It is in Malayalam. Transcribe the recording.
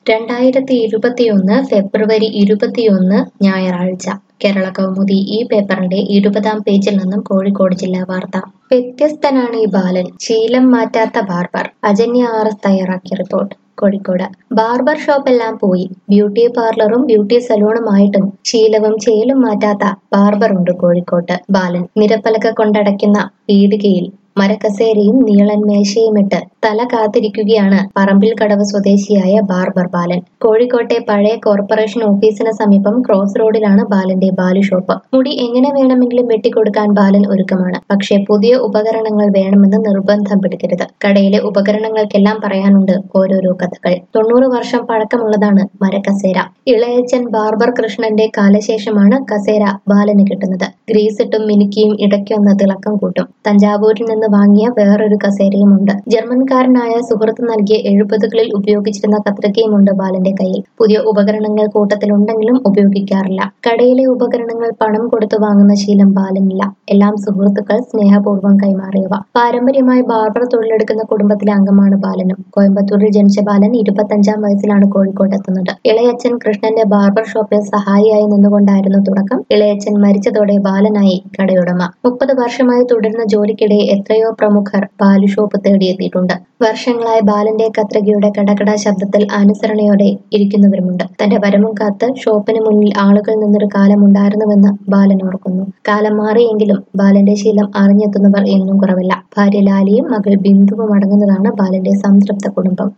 രണ്ടായിരത്തി ഇരുപത്തിയൊന്ന് ഫെബ്രുവരി ഇരുപത്തിയൊന്ന് ഞായറാഴ്ച കേരള കൗമുദി ഈ പേപ്പറിന്റെ ഇരുപതാം പേജിൽ നിന്നും കോഴിക്കോട് ജില്ലാ വാർത്ത വ്യത്യസ്തനാണ് ഈ ബാലൻ ശീലം മാറ്റാത്ത ബാർബർ അജന്യ ആർ എസ് തയ്യാറാക്കിയ റിപ്പോർട്ട് കോഴിക്കോട് ബാർബർ ഷോപ്പെല്ലാം പോയി ബ്യൂട്ടി പാർലറും ബ്യൂട്ടി സലൂണുമായിട്ടും ശീലവും ചേലും മാറ്റാത്ത ബാർബറുണ്ട് കോഴിക്കോട്ട് ബാലൻ നിരപ്പലക കൊണ്ടടയ്ക്കുന്ന പീടികയിൽ മരക്കസേരയും നീളൻ മേശയുമിട്ട് തല കാത്തിരിക്കുകയാണ് പറമ്പിൽ കടവ് സ്വദേശിയായ ബാർബർ ബാലൻ കോഴിക്കോട്ടെ പഴയ കോർപ്പറേഷൻ ഓഫീസിന് സമീപം ക്രോസ് റോഡിലാണ് ബാലന്റെ ബാലു ഷോപ്പ് മുടി എങ്ങനെ വേണമെങ്കിലും വെട്ടിക്കൊടുക്കാൻ ബാലൻ ഒരുക്കമാണ് പക്ഷേ പുതിയ ഉപകരണങ്ങൾ വേണമെന്ന് നിർബന്ധം പിടിക്കരുത് കടയിലെ ഉപകരണങ്ങൾക്കെല്ലാം പറയാനുണ്ട് ഓരോരോ കഥകൾ തൊണ്ണൂറ് വർഷം പഴക്കമുള്ളതാണ് മരക്കസേര ഇളയച്ചൻ ബാർബർ കൃഷ്ണന്റെ കാലശേഷമാണ് കസേര ബാലന് കിട്ടുന്നത് ഗ്രീസിട്ടും മിനുക്കിയും ഇടയ്ക്കൊന്ന് തിളക്കം കൂട്ടും തഞ്ചാവൂരിൽ നിന്ന് വാങ്ങിയ വേറൊരു കസേരയുമുണ്ട് ജർമ്മൻകാരനായ സുഹൃത്ത് നൽകിയ എഴുപതുകളിൽ ഉപയോഗിച്ചിരുന്ന കത്രികയുമുണ്ട് ബാലന്റെ കയ്യിൽ പുതിയ ഉപകരണങ്ങൾ കൂട്ടത്തിലുണ്ടെങ്കിലും ഉപയോഗിക്കാറില്ല കടയിലെ ഉപകരണങ്ങൾ പണം കൊടുത്തു വാങ്ങുന്ന ശീലം ബാലനില്ല എല്ലാം സുഹൃത്തുക്കൾ സ്നേഹപൂർവ്വം കൈമാറിയവ പാരമ്പര്യമായി ബാർബർ തൊഴിലെടുക്കുന്ന കുടുംബത്തിലെ അംഗമാണ് ബാലനും കോയമ്പത്തൂരിൽ ജനിച്ച ബാലൻ ഇരുപത്തഞ്ചാം വയസ്സിലാണ് കോഴിക്കോട്ട് എത്തുന്നത് ഇളയച്ചൻ കൃഷ്ണന്റെ ബാർബർ ഷോപ്പിൽ സഹായിയായി നിന്നുകൊണ്ടായിരുന്നു തുടക്കം ഇളയച്ചൻ മരിച്ചതോടെ ബാലനായി കടയുടമ മുപ്പത് വർഷമായി തുടരുന്ന ജോലിക്കിടെ എത്രയോ പ്രമുഖർ ബാലു ഷോപ്പ് തേടിയെത്തിയിട്ടുണ്ട് വർഷങ്ങളായി ബാലന്റെ കത്രികയുടെ കടകട ശബ്ദത്തിൽ അനുസരണയോടെ ഇരിക്കുന്നവരുമുണ്ട് തന്റെ വരവും കാത്ത് ഷോപ്പിന് മുന്നിൽ ആളുകൾ നിന്നൊരു കാലമുണ്ടായിരുന്നുവെന്ന് ബാലൻ ഓർക്കുന്നു കാലം മാറിയെങ്കിലും ബാലന്റെ ശീലം അറിഞ്ഞെത്തുന്നവർ എന്നും കുറവില്ല ഭാര്യ ലാലിയും മകൾ ബിന്ദുവും അടങ്ങുന്നതാണ് ബാലന്റെ സംതൃപ്ത കുടുംബം